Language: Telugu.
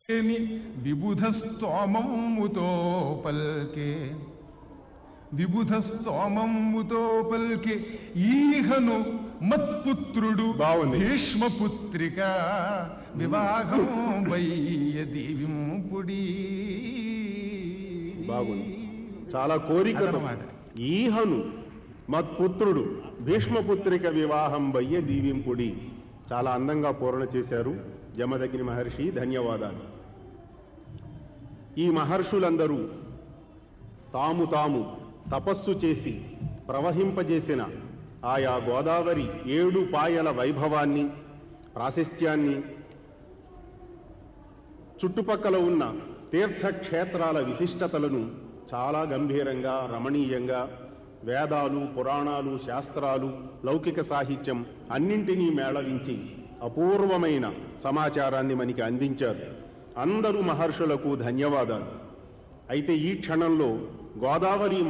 లేని విబుధ స్తోమముతో పల్కే విబుధ స్తోమముతో పల్కే ఈహను మత్పుత్రుడు బాగుంది. భీష్మపుత్రిక వివాహం వయ్య దీవింపుడి బాగుంది చాలా కోరికతో అదన్నమాట. ఈహను మత్పుత్రుడు భీష్మపుత్రిక వివాహం బయ్య దీవింపుడి చాలా అందంగా పూర్ణ చేశారు జమదగ్ని మహర్షి ధన్యవాదాలు ఈ మహర్షులందరూ తాము తాము తపస్సు చేసి ప్రవహింపజేసిన ఆయా గోదావరి ఏడు పాయల వైభవాన్ని ప్రాశస్త్యాన్ని చుట్టుపక్కల ఉన్న తీర్థక్షేత్రాల విశిష్టతలను చాలా గంభీరంగా రమణీయంగా వేదాలు పురాణాలు శాస్త్రాలు లౌకిక సాహిత్యం అన్నింటినీ మేళవించి అపూర్వమైన సమాచారాన్ని మనకి అందించారు అందరూ మహర్షులకు ధన్యవాదాలు అయితే ఈ క్షణంలో గోదావరి